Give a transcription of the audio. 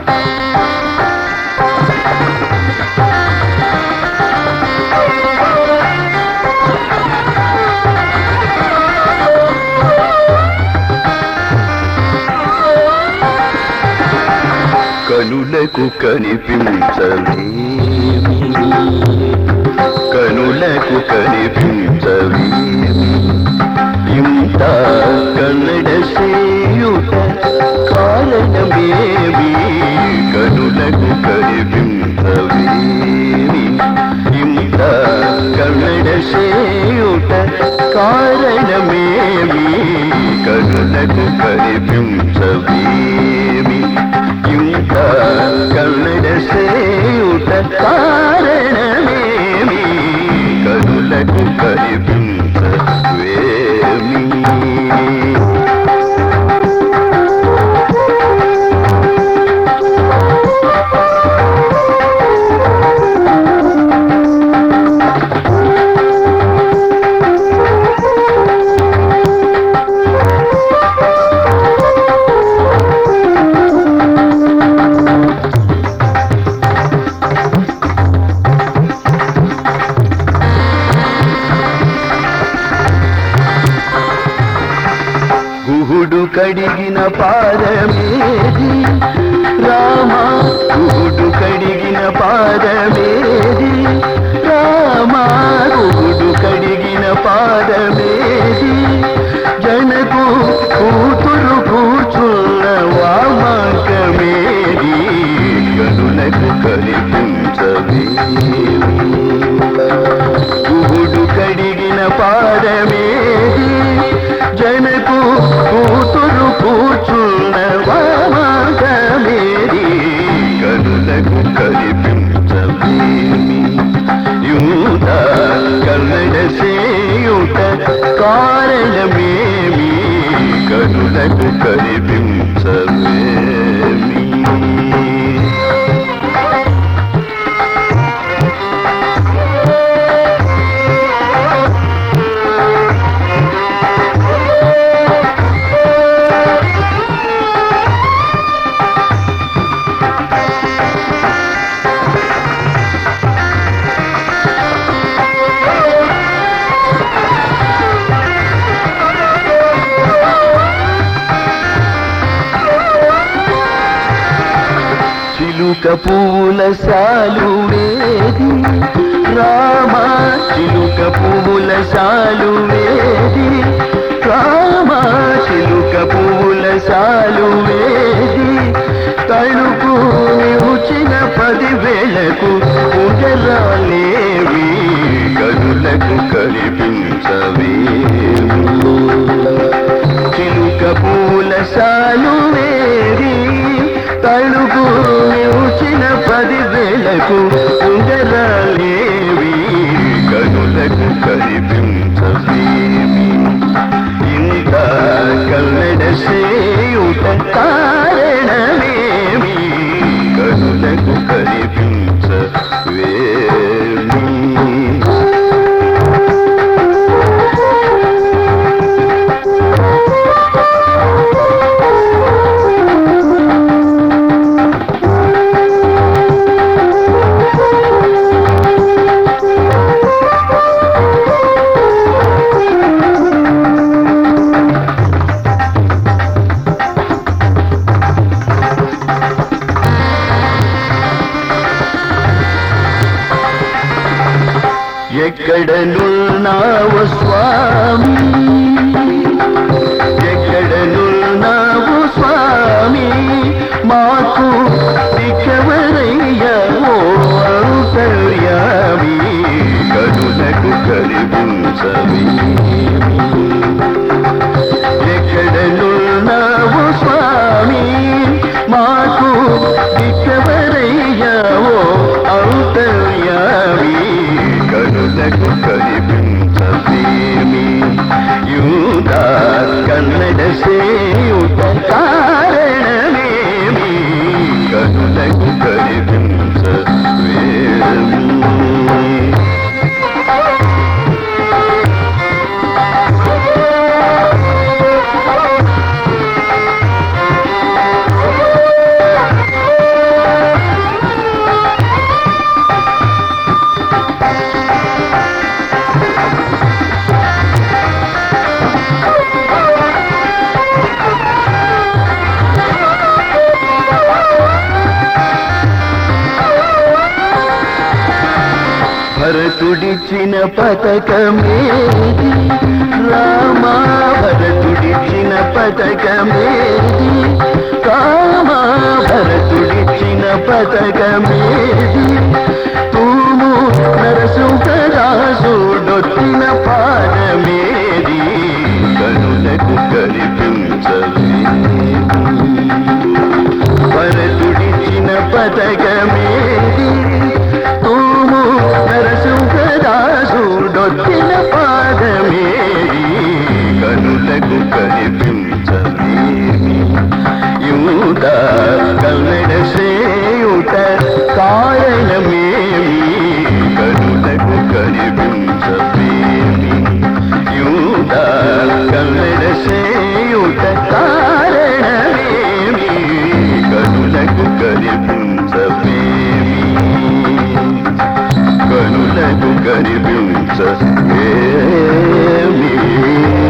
కనులకు కనిపించవేమి కనులకు కనిపించవేమి ఇంత కన్నడ సేయుట కారణమేమి కనులకు కనిపించవేమి ఇంత కన్నడ సేయుట కారణమేమి కనులకు కనిపించవేమి ఇంత కన్నడ సేయుట కారణమేమి కనులకు కనిపించవేమి గుహుడు కడిగిన పాదమేది రామ గుహుడు కడిగిన పాదమేది రామ గుహుడు కడిగిన పాదమేది జనకు కూతురు కూర్చున్న వామకమేది కనులకు కనిపించవేమి గుహుడు కడిగిన పాదమేది జనకు కూతురు కూర్చున్న వామకమేది కనులకు కనిపించవేమి యూత కన్నడ సేయుట కారణమేమి కనులకు కనిపించవేమి చిలుక పూల సాలు వేది రామ చిలుక పూల సాలు వేది రామ చిలుక పూల సాలు వేది తణుకు నిలిచిన పదివేలకు ఉండరాలేవి కనులకు కనిపించవేమి చిలుక పూల సాలు వేది తణుకు నిలిచిన పదివేలకు ఉండరాలేవి కనులకు కనిపించవేమి ఇంత కన్నడ సేయుట కారణమేమి కనులకు కనిపించవేమి ఎక్కడనున్నావు స్వామి ఎక్కడనున్నావు స్వామి మాకు దిక్కవరయ్యా ఓ అంతర్యామి కనులకు కరిపించవి ఎక్కడనున్నావు స్వామి మాకు దిక్కవరయ్యా ఓ అంతర్యామి కనులకు కనిపించవేమి యూదా కన్నడ సేయుట కారణమేమి కనులకు కనిపించవేమి ఆ భరతుడిచ్చిన పథకమేది రామా భరతుడిచ్చిన పథకమేది రామా భరతుడిచ్చిన పథకమేది తూము నరసుకరాసుడొత్తిన పాదమేది కనులకు కనిపించలేదు భరతుడిచ్చిన పథకమేది తూము నరసుకరాసుడొత్తిన పాదమేది కనులకు కనిపించలేమి యూత కన్నడ సేయుట కారణమేమి కనులకు కనిపించలేమి యూత కన్నడ సేయుట కారణమేమి కనులకు కనిపించలేమి కనులకు కనిపించలేమి